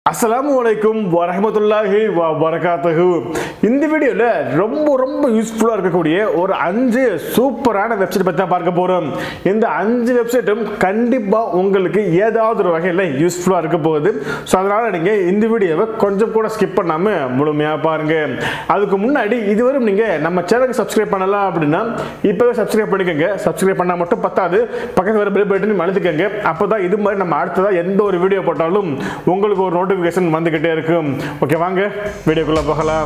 அஸ்ஸலாமு அலைக்கும் வரஹமத்துல்லாஹி வ வரகாத்துஹு இந்த வீடியோவில் ரொம்ப ரொம்ப யூஸ்ஃபுல்லாக இருக்கக்கூடிய ஒரு அஞ்சு சூப்பரான வெப்சைட் பற்றி தான் பார்க்க போகிறோம் இந்த அஞ்சு வெப்சைட்டும் கண்டிப்பாக உங்களுக்கு ஏதாவது ஒரு வகையில் யூஸ்ஃபுல்லாக இருக்க போகுது ஸோ அதனால் நீங்கள் இந்த வீடியோவை கொஞ்சம் கூட ஸ்கிப் பண்ணாமல் முழுமையாக பாருங்கள் அதுக்கு முன்னாடி இதுவரை நீங்கள் நம்ம சேனலுக்கு சப்ஸ்கிரைப் பண்ணலாம் அப்படின்னா இப்போவே சப்ஸ்கிரைப் பண்ணிக்கோங்க சப்ஸ்கிரைப் பண்ணால் மட்டும் பத்தாது பக்கத்தில் வர பெல் பட்டன் அழுத்திக்கோங்க அப்போ தான் இது மாதிரி நம்ம அடுத்ததாக எந்த ஒரு வீடியோ போட்டாலும் உங்களுக்கு ஒரு நோட்டிஃபிகேஷன் வந்துக்கிட்டே இருக்கும் ஓகே வாங்க வீடியோக்குள்ளே போகலாம்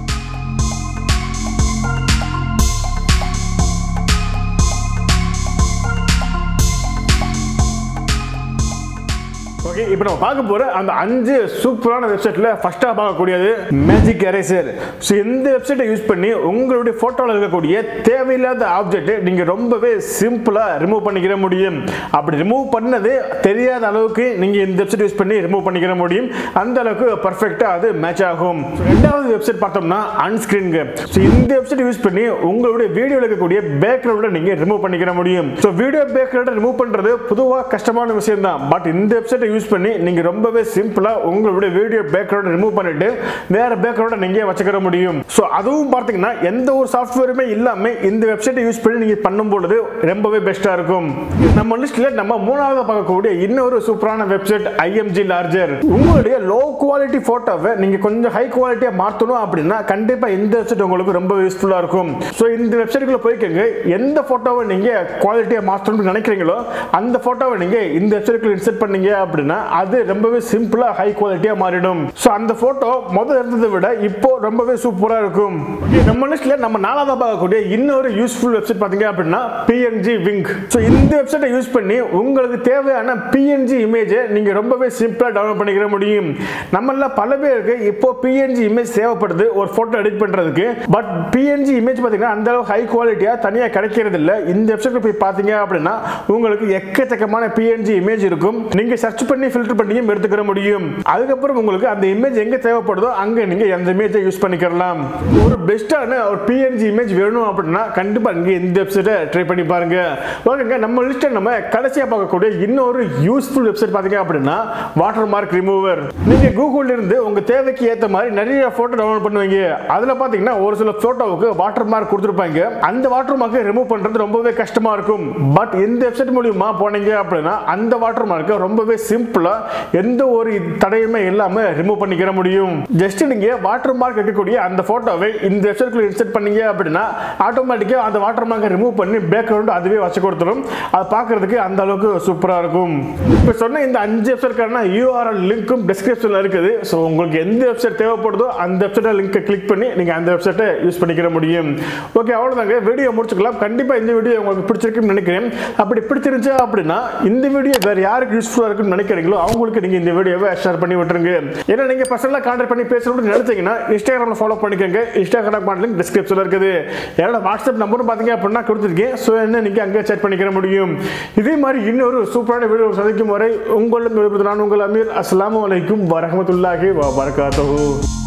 ஓகே இப்போ நம்ம பார்க்க போகிற அந்த அஞ்சு சூப்பரான வெப்சைட்டில் ஃபஸ்ட்டாக பார்க்கக்கூடியது மேஜிக் எரேசர் ஸோ இந்த வெப்சைட்டை யூஸ் பண்ணி உங்களுடைய ஃபோட்டோவில் இருக்கக்கூடிய தேவையில்லாத ஆப்ஜெக்ட் நீங்கள் ரொம்பவே சிம்பிளாக ரிமூவ் பண்ணிக்கிற முடியும் அப்படி ரிமூவ் பண்ணது தெரியாத அளவுக்கு நீங்கள் இந்த வெப்சைட் யூஸ் பண்ணி ரிமூவ் பண்ணிக்கிற முடியும் அந்த அளவுக்கு பர்ஃபெக்டாக அது மேட்ச் ஆகும் So, ரெண்டாவது வெப்சைட் பார்த்தோம்னா அன்ஸ்கிரீன்கு ஸோ இந்த வெப்சைட் யூஸ் பண்ணி உங்களுடைய வீடியோவில் இருக்கக்கூடிய பேக்ரவுண்டை நீங்கள் ரிமூவ் பண்ணிக்கிற முடியும் ஸோ வீடியோ பேக்ரவுண்டை ரிமூவ் பண்ணுறது பொதுவாக கஷ்டமான விஷயம் தான் பட் இந்த வெப்சைட்டை யூஸ் பண்ணி நீங்க ரொம்பவே சிம்பிளா உங்களுடைய வீடியோ பேக்ரவுண்ட் ரிமூவ் பண்ணிட்டு வேற பேக்ரவுண்டை நீங்க வச்சுக்கிற முடியும் ஸோ அதுவும் பார்த்தீங்கன்னா எந்த ஒரு சாஃப்ட்வேருமே இல்லாம இந்த வெப்சைட்டை யூஸ் பண்ணி நீங்க பண்ணும் பொழுது ரொம்பவே பெஸ்டா இருக்கும் நம்ம லிஸ்ட்ல நம்ம மூணாவது பார்க்கக்கூடிய இன்னொரு சூப்பரான வெப்சைட் ஐஎம்ஜி லார்ஜர் உங்களுடைய லோ குவாலிட்டி போட்டோவை நீங்க கொஞ்சம் ஹை குவாலிட்டியா மாற்றணும் அப்படின்னா கண்டிப்பா இந்த வெப்சைட் உங்களுக்கு ரொம்ப யூஸ்ஃபுல்லா இருக்கும் ஸோ இந்த வெப்சைட்டுக்குள்ள போய்க்கோங்க எந்த போட்டோவை நீங்க குவாலிட்டியா மாற்றணும்னு நினைக்கிறீங்களோ அந்த போட்டோவை நீங்க இந்த வெப்சைட்டுக்குள்ள இன்செர்ட் பண்ணீங்க அப்படின்னா அது ரொம்பவே சிம்பிளா ஹை குவாலிட்டியா மாறிடும் ஸோ அந்த போட்டோ முதல்ல இருந்ததை விட இப்போ ரொம்பவே சூப்பரா இருக்கும் Okay, நம்ம லிஸ்ட்ல நம்ம நாலாவது பார்க்கக்கூடிய இன்னொரு யூஸ்ஃபுல் வெப்சைட் பாத்தீங்க அப்படின்னா பிஎன்ஜி விங்க் ஸோ இந்த வெப்சைட்டை யூஸ் பண்ணி உங்களுக்கு தேவையான பிஎன்ஜி இமேஜை நீங்க ரொம்பவே சிம்பிளா டவுன்லோட் பண்ணிக்கிற முடியும் நம்மள பல பேருக்கு இப்போ பிஎன்ஜி இமேஜ் தேவைப்படுது ஒரு போட்டோ எடிட் பண்றதுக்கு பட் பிஎன்ஜி இமேஜ் பாத்தீங்கன்னா அந்த அளவு ஹை குவாலிட்டியா தனியா கிடைக்கிறது இல்ல இந்த வெப்சைட்ல போய் பாத்தீங்க அப்படின்னா உங்களுக்கு எக்கச்சக்கமான பிஎன்ஜி இமேஜ் இருக்கும் நீங்க சர்ச் பண்ணி ஃபில்டர் பண்ணியும் எடுத்துக்கிற முடியும் அதுக்கப்புறம் உங்களுக்கு அந்த இமேஜ் எங்க தேவைப்படுதோ அங்க நீங்க அந்த இமேஜை யூஸ் பண்ணிக்கலாம் ஒரு பெஸ்டான ஒரு பிஎன்ஜி இமேஜ் வேணும் அப்படின்னா கண்டிப்பா நீங்க இந்த வெப்சைட்டை ட்ரை பண்ணி பாருங்க ஓகேங்க நம்ம லிஸ்ட்ல நம்ம கடைசியா பார்க்கக்கூடிய இன்னொரு யூஸ்ஃபுல் வெப்சைட் பாத்தீங்க அப்படின்னா வாட்டர் மார்க் ரிமூவர் நீங்க கூகுள்ல இருந்து உங்க தேவைக்கு ஏத்த மாதிரி நிறைய போட்டோ டவுன்லோட் பண்ணுவீங்க அதுல பாத்தீங்கன்னா ஒரு சில போட்டோவுக்கு வாட்டர் மார்க் கொடுத்துருப்பாங்க அந்த வாட்டர் மார்க்கை ரிமூவ் பண்றது ரொம்பவே கஷ்டமா இருக்கும் பட் இந்த வெப்சைட் மூலியமா போனீங்க அப்படின்னா அந்த வாட்டர் மார்க்கை ரொம்பவே சிம்பிளா எந்த ஒரு தடையுமே இல்லாம ரிமூவ் பண்ணிக்கிற முடியும் ஜஸ்ட் நீங்க வாட்டர் மார்க் இருக்கக்கூடிய அந்த போட்டோவை இந்த வெப்சைட்குள்ள இன்செர்ட் பண்ணீங்க அப்படின்னா ஆட்டோமேட்டிக்கா அந்த வாட்டர் மார்க்கை ரிமூவ் பண்ணி பேக்ரவுண்ட் அதுவே வச்சு கொடுத்துரும் அது பார்க்கிறதுக்கு அந்த அளவுக்கு சூப்பரா இருக்கும் இப்போ சொன்ன இந்த அஞ்சு வெப்சைட்க்கான யூஆர்எல் லிங்க்கும் டிஸ்கிரிப்ஷன்ல இருக்குது ஸோ உங்களுக்கு எந்த வெப்சைட் தேவைப்படுதோ அந்த வெப்சைட்டை லிங்கை கிளிக் பண்ணி நீங்க அந்த வெப்சைட்டை யூஸ் பண்ணிக்கிற முடியும் ஓகே அவ்வளோதாங்க வீடியோ முடிச்சுக்கலாம் கண்டிப்பா இந்த வீடியோ உங்களுக்கு பிடிச்சிருக்குன்னு நினைக்கிறேன் அப்படி பிடிச்சிருந்துச்சு அப்படின்னா இந்த வீடியோ வேற யாருக்கு யூஸ்ஃபுல்லாக இருக்குன்னு நினைக்கிறீங்களோ அவங்களுக்கு நீங்க இந்த வீடியோவை ஷேர் பண்ணி விட்டுருங்க ஏன்னா நீங்க பர்சனலாக கான்டாக்ட் பண்ணி பேசணும்னு நினைச்சீங்கன்னா இன்ஸ்டாகிராமில் ஃபாலோ பண்ணிக்கோங்க இன்ஸ்டாகிராம் லிங்க் டிஸ்கிரிப்ஷனில் இருக்குது என்னோட வாட்ஸ்அப் நம்பரும் பார்த்தீங்க அப்படின்னா கொடுத்துருக்கேன் ஸோ என்ன நீங்க அங்கே சேட் பண்ணிக்கிற முடியும் இதே மாதிரி இன்னொரு சூப்பரான வீடியோ சந்திக்கும் வரை உங்களும் நான் உங்கள் அமீர் அஸ்ஸலாமு அலைக்கும் வரஹமத்துல்லாஹி வ பரகாத்துஹு